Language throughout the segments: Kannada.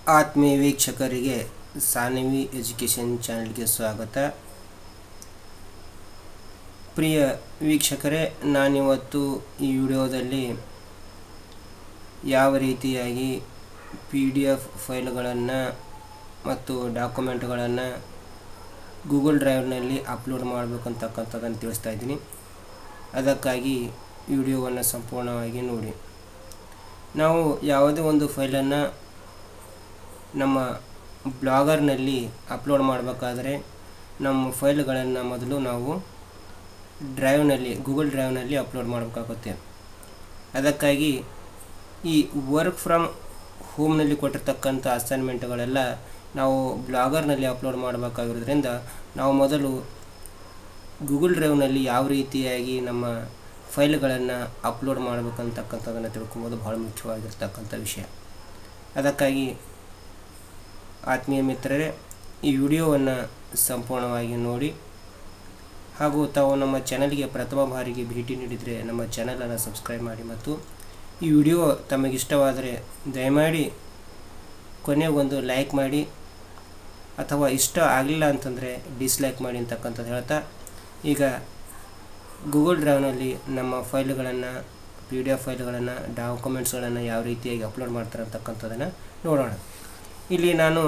ಆತ್ಮೀಯ ವೀಕ್ಷಕರಿಗೆ ಸಾನ್ವಿ ಎಜುಕೇಷನ್ ಚಾನಲ್ಗೆ ಸ್ವಾಗತ ಪ್ರಿಯ ವೀಕ್ಷಕರೇ ನಾನಿವತ್ತು ಈ ವಿಡಿಯೋದಲ್ಲಿ ಯಾವ ರೀತಿಯಾಗಿ ಪಿ ಡಿ ಎಫ್ ಫೈಲ್ಗಳನ್ನು ಮತ್ತು ಡಾಕ್ಯುಮೆಂಟ್ಗಳನ್ನು ಗೂಗಲ್ ಡ್ರೈವ್ನಲ್ಲಿ ಅಪ್ಲೋಡ್ ಮಾಡಬೇಕಂತಕ್ಕಂಥದ್ದನ್ನು ತಿಳಿಸ್ತಾ ಇದ್ದೀನಿ ಅದಕ್ಕಾಗಿ ವಿಡಿಯೋವನ್ನು ಸಂಪೂರ್ಣವಾಗಿ ನೋಡಿ ನಾವು ಯಾವುದೇ ಒಂದು ಫೈಲನ್ನು ನಮ್ಮ ಬ್ಲಾಗರ್ನಲ್ಲಿ ಅಪ್ಲೋಡ್ ಮಾಡಬೇಕಾದ್ರೆ ನಮ್ಮ ಫೈಲ್ಗಳನ್ನು ಮೊದಲು ನಾವು ಡ್ರೈವ್ನಲ್ಲಿ ಗೂಗಲ್ ಡ್ರೈವ್ನಲ್ಲಿ ಅಪ್ಲೋಡ್ ಮಾಡಬೇಕಾಗುತ್ತೆ ಅದಕ್ಕಾಗಿ ಈ ವರ್ಕ್ ಫ್ರಮ್ ಹೋಮ್ನಲ್ಲಿ ಕೊಟ್ಟಿರ್ತಕ್ಕಂಥ ಅಸೈನ್ಮೆಂಟ್ಗಳೆಲ್ಲ ನಾವು ಬ್ಲಾಗರ್ನಲ್ಲಿ ಅಪ್ಲೋಡ್ ಮಾಡಬೇಕಾಗಿರೋದ್ರಿಂದ ನಾವು ಮೊದಲು ಗೂಗಲ್ ಡ್ರೈವ್ನಲ್ಲಿ ಯಾವ ರೀತಿಯಾಗಿ ನಮ್ಮ ಫೈಲ್ಗಳನ್ನು ಅಪ್ಲೋಡ್ ಮಾಡಬೇಕಂತಕ್ಕಂಥದ್ದನ್ನು ತಿಳ್ಕೊಬೋದು ಭಾಳ ಮುಖ್ಯವಾಗಿರ್ತಕ್ಕಂಥ ವಿಷಯ ಅದಕ್ಕಾಗಿ ಆತ್ಮೀಯ ಮಿತ್ರರೇ ಈ ವಿಡಿಯೋವನ್ನು ಸಂಪೂರ್ಣವಾಗಿ ನೋಡಿ ಹಾಗೂ ತಾವು ನಮ್ಮ ಚಾನಲ್ಗೆ ಪ್ರಥಮ ಬಾರಿಗೆ ಭೇಟಿ ನೀಡಿದರೆ ನಮ್ಮ ಚಾನಲನ್ನು ಸಬ್ಸ್ಕ್ರೈಬ್ ಮಾಡಿ ಮತ್ತು ಈ ವಿಡಿಯೋ ತಮಗಿಷ್ಟವಾದರೆ ದಯಮಾಡಿ ಕೊನೆಗೊಂದು ಲೈಕ್ ಮಾಡಿ ಅಥವಾ ಇಷ್ಟ ಆಗಲಿಲ್ಲ ಅಂತಂದರೆ ಡಿಸ್ಲೈಕ್ ಮಾಡಿ ಅಂತಕ್ಕಂಥದ್ದು ಹೇಳ್ತಾ ಈಗ ಗೂಗಲ್ ಡ್ರೈವ್ನಲ್ಲಿ ನಮ್ಮ ಫೈಲ್ಗಳನ್ನು ಪಿ ಡಿ ಎಫ್ ಫೈಲ್ಗಳನ್ನು ಡಾಕ್ಯುಮೆಂಟ್ಸ್ಗಳನ್ನು ಯಾವ ರೀತಿಯಾಗಿ ಅಪ್ಲೋಡ್ ಮಾಡ್ತಾರೆ ಅಂತಕ್ಕಂಥದ್ದನ್ನು ನೋಡೋಣ ಇಲ್ಲಿ ನಾನು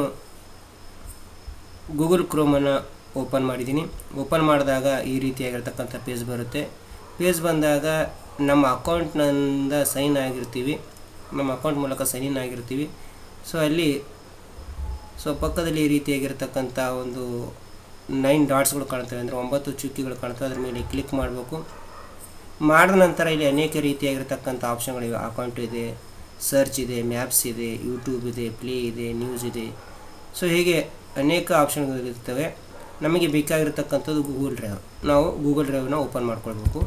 ಗೂಗಲ್ ಕ್ರೋಮನ್ನು ಓಪನ್ ಮಾಡಿದ್ದೀನಿ ಓಪನ್ ಮಾಡಿದಾಗ ಈ ರೀತಿಯಾಗಿರ್ತಕ್ಕಂಥ ಪೇಜ್ ಬರುತ್ತೆ ಪೇಜ್ ಬಂದಾಗ ನಮ್ಮ ಅಕೌಂಟ್ನಿಂದ ಸೈನ್ ಆಗಿರ್ತೀವಿ ನಮ್ಮ ಅಕೌಂಟ್ ಮೂಲಕ ಸೈನ್ ಇನ್ ಆಗಿರ್ತೀವಿ ಸೊ ಅಲ್ಲಿ ಸೊ ಪಕ್ಕದಲ್ಲಿ ಈ ರೀತಿಯಾಗಿರ್ತಕ್ಕಂಥ ಒಂದು ನೈನ್ ಡಾಟ್ಸ್ಗಳು ಕಾಣ್ತವೆ ಅಂದರೆ ಒಂಬತ್ತು ಚುಕ್ಕಿಗಳು ಕಾಣ್ತವೆ ಅದ್ರ ಮೇಲೆ ಕ್ಲಿಕ್ ಮಾಡಬೇಕು ಮಾಡಿದ ನಂತರ ಇಲ್ಲಿ ಅನೇಕ ರೀತಿಯಾಗಿರ್ತಕ್ಕಂಥ ಆಪ್ಷನ್ಗಳಿವೆ ಅಕೌಂಟ್ ಇದೆ ಸರ್ಚ್ ಇದೆ ಮ್ಯಾಪ್ಸ್ ಇದೆ ಯೂಟ್ಯೂಬ್ ಇದೆ ಪ್ಲೇ ಇದೆ ನ್ಯೂಸ್ ಇದೆ ಸೊ ಹೀಗೆ ಅನೇಕ ಆಪ್ಷನ್ಗಳಿರ್ತವೆ ನಮಗೆ ಬೇಕಾಗಿರ್ತಕ್ಕಂಥದ್ದು ಗೂಗಲ್ ಡ್ರೈವ್ ನಾವು ಗೂಗಲ್ ಡ್ರೈವ್ನ ಓಪನ್ ಮಾಡ್ಕೊಳ್ಬೇಕು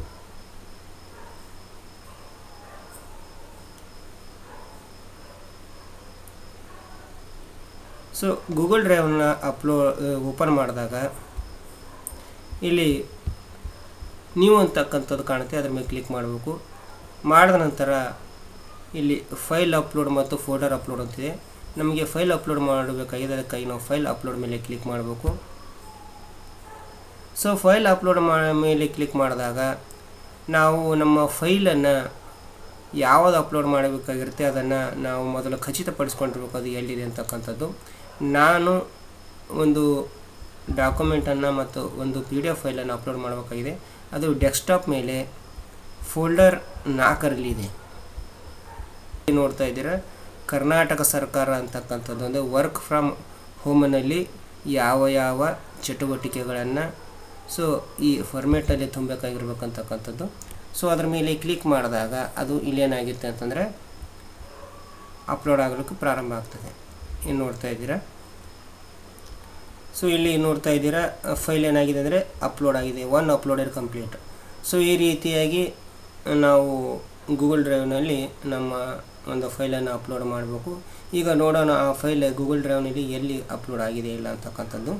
ಸೊ ಗೂಗಲ್ ಡ್ರೈವ್ನ ಅಪ್ಲೋ ಓಪನ್ ಮಾಡಿದಾಗ ಇಲ್ಲಿ ನೀವು ಅಂತಕ್ಕಂಥದ್ದು ಕಾಣುತ್ತೆ ಅದ್ರ ಮೇಲೆ ಕ್ಲಿಕ್ ಮಾಡಬೇಕು ಮಾಡಿದ ನಂತರ ಇಲ್ಲಿ ಫೈಲ್ ಅಪ್ಲೋಡ್ ಮತ್ತು ಫೋಲ್ಡರ್ ಅಪ್ಲೋಡ್ ಅಂತಿದೆ ನಮಗೆ ಫೈಲ್ ಅಪ್ಲೋಡ್ ಮಾಡಬೇಕಾಗಿದೆ ಅದಕ್ಕಾಗಿ ನಾವು ಫೈಲ್ ಅಪ್ಲೋಡ್ ಮೇಲೆ ಕ್ಲಿಕ್ ಮಾಡಬೇಕು ಸೊ ಫೈಲ್ ಅಪ್ಲೋಡ್ ಮೇಲೆ ಕ್ಲಿಕ್ ಮಾಡಿದಾಗ ನಾವು ನಮ್ಮ ಫೈಲನ್ನು ಯಾವುದು ಅಪ್ಲೋಡ್ ಮಾಡಬೇಕಾಗಿರುತ್ತೆ ಅದನ್ನು ನಾವು ಮೊದಲು ಖಚಿತಪಡಿಸ್ಕೊಂಡಿರ್ಬೇಕು ಅದು ಎಲ್ಲಿದೆ ಅಂತಕ್ಕಂಥದ್ದು ನಾನು ಒಂದು ಡಾಕ್ಯುಮೆಂಟನ್ನು ಮತ್ತು ಒಂದು ಪಿ ಡಿ ಎಫ್ ಫೈಲನ್ನು ಅಪ್ಲೋಡ್ ಮಾಡಬೇಕಾಗಿದೆ ಅದು ಡೆಸ್ಕ್ಟಾಪ್ ಮೇಲೆ ಫೋಲ್ಡರ್ ನಾಲ್ಕರಲ್ಲಿದೆ ನೋಡ್ತಾ ಇದ್ದೀರಾ ಕರ್ನಾಟಕ ಸರ್ಕಾರ ಅಂತಕ್ಕಂಥದ್ದು ಅಂದರೆ ವರ್ಕ್ ಫ್ರಮ್ ಹೋಮ್ನಲ್ಲಿ ಯಾವ ಯಾವ ಚಟುವಟಿಕೆಗಳನ್ನು ಸೊ ಈ ಫಾರ್ಮೇಟಲ್ಲಿ ತುಂಬಬೇಕಾಗಿರ್ಬೇಕಂತಕ್ಕಂಥದ್ದು ಸೊ ಅದ್ರ ಮೇಲೆ ಕ್ಲಿಕ್ ಮಾಡಿದಾಗ ಅದು ಇಲ್ಲೇನಾಗಿರುತ್ತೆ ಅಂತಂದರೆ ಅಪ್ಲೋಡ್ ಆಗಲಿಕ್ಕೆ ಪ್ರಾರಂಭ ಆಗ್ತದೆ ಏನು ನೋಡ್ತಾ ಇದ್ದೀರಾ ಸೊ ಇಲ್ಲಿ ನೋಡ್ತಾ ಇದ್ದೀರಾ ಫೈಲ್ ಏನಾಗಿದೆ ಅಂದರೆ ಅಪ್ಲೋಡ್ ಆಗಿದೆ ಒನ್ ಅಪ್ಲೋಡೆಡ್ ಕಂಪ್ಲೀಟ್ ಸೊ ಈ ರೀತಿಯಾಗಿ ನಾವು ಗೂಗಲ್ ಡ್ರೈವ್ನಲ್ಲಿ ನಮ್ಮ ಒಂದು ಫೈಲನ್ನು ಅಪ್ಲೋಡ್ ಮಾಡಬೇಕು ಈಗ ನೋಡೋಣ ಆ ಫೈಲ್ ಗೂಗಲ್ ಡ್ರೈವ್ನಲ್ಲಿ ಎಲ್ಲಿ ಅಪ್ಲೋಡ್ ಆಗಿದೆ ಇಲ್ಲ ಅಂತಕ್ಕಂಥದ್ದು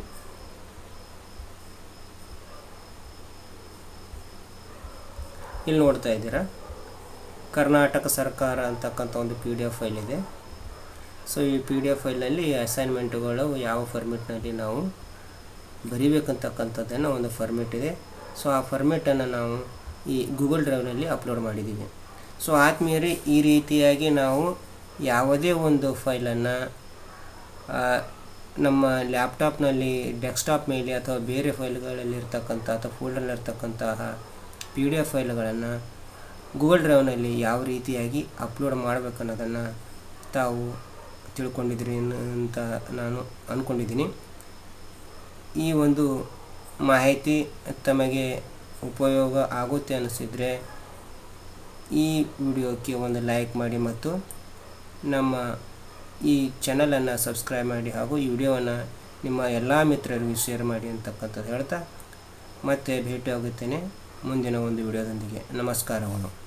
ಇಲ್ಲಿ ನೋಡ್ತಾ ಇದ್ದೀರಾ ಕರ್ನಾಟಕ ಸರ್ಕಾರ ಅಂತಕ್ಕಂಥ ಒಂದು ಪಿ ಡಿ ಎಫ್ ಫೈಲ್ ಇದೆ ಸೊ ಈ ಪಿ ಡಿ ಎಫ್ ಫೈಲಲ್ಲಿ ಅಸೈನ್ಮೆಂಟುಗಳು ಯಾವ ಫಾರ್ಮೆಟ್ನಲ್ಲಿ ನಾವು ಬರಿಬೇಕಂತಕ್ಕಂಥದ್ದನ್ನು ಒಂದು ಫಾರ್ಮೆಟ್ ಇದೆ ಸೊ ಆ ಫಾರ್ಮೆಟನ್ನು ನಾವು ಈ ಗೂಗಲ್ ಡ್ರೈವ್ನಲ್ಲಿ ಅಪ್ಲೋಡ್ ಮಾಡಿದ್ದೀವಿ ಸೊ ಆತ್ಮೀಯರೇ ಈ ರೀತಿಯಾಗಿ ನಾವು ಯಾವುದೇ ಒಂದು ಫೈಲನ್ನು ನಮ್ಮ ಲ್ಯಾಪ್ಟಾಪ್ನಲ್ಲಿ ಡೆಸ್ಕ್ಟಾಪ್ ಮೇಲೆ ಅಥವಾ ಬೇರೆ ಫೈಲ್ಗಳಲ್ಲಿ ಇರ್ತಕ್ಕಂಥ ಅಥವಾ ಫೋಲ್ಡರ್ನಲ್ಲಿರ್ತಕ್ಕಂತಹ ಪಿ ಡಿ ಎಫ್ ಫೈಲ್ಗಳನ್ನು ಗೂಗಲ್ ಡ್ರೈವ್ನಲ್ಲಿ ಯಾವ ರೀತಿಯಾಗಿ ಅಪ್ಲೋಡ್ ಮಾಡಬೇಕನ್ನೋದನ್ನು ತಾವು ತಿಳ್ಕೊಂಡಿದ್ದೀರಿ ಅಂತ ನಾನು ಅಂದ್ಕೊಂಡಿದ್ದೀನಿ ಈ ಒಂದು ಮಾಹಿತಿ ತಮಗೆ ಉಪಯೋಗ ಆಗುತ್ತೆ ಅನಿಸಿದರೆ ಈ ವಿಡಿಯೋಕ್ಕೆ ಒಂದು ಲೈಕ್ ಮಾಡಿ ಮತ್ತು ನಮ್ಮ ಈ ಚಾನಲನ್ನು ಸಬ್ಸ್ಕ್ರೈಬ್ ಮಾಡಿ ಹಾಗೂ ಈ ವಿಡಿಯೋವನ್ನು ನಿಮ್ಮ ಎಲ್ಲ ಮಿತ್ರರಿಗೂ ಶೇರ್ ಮಾಡಿ ಅಂತಕ್ಕಂಥದ್ದು ಹೇಳ್ತಾ ಮತ್ತೆ ಭೇಟಿಯಾಗುತ್ತೇನೆ ಮುಂದಿನ ಒಂದು ವಿಡಿಯೋದೊಂದಿಗೆ ನಮಸ್ಕಾರಗಳು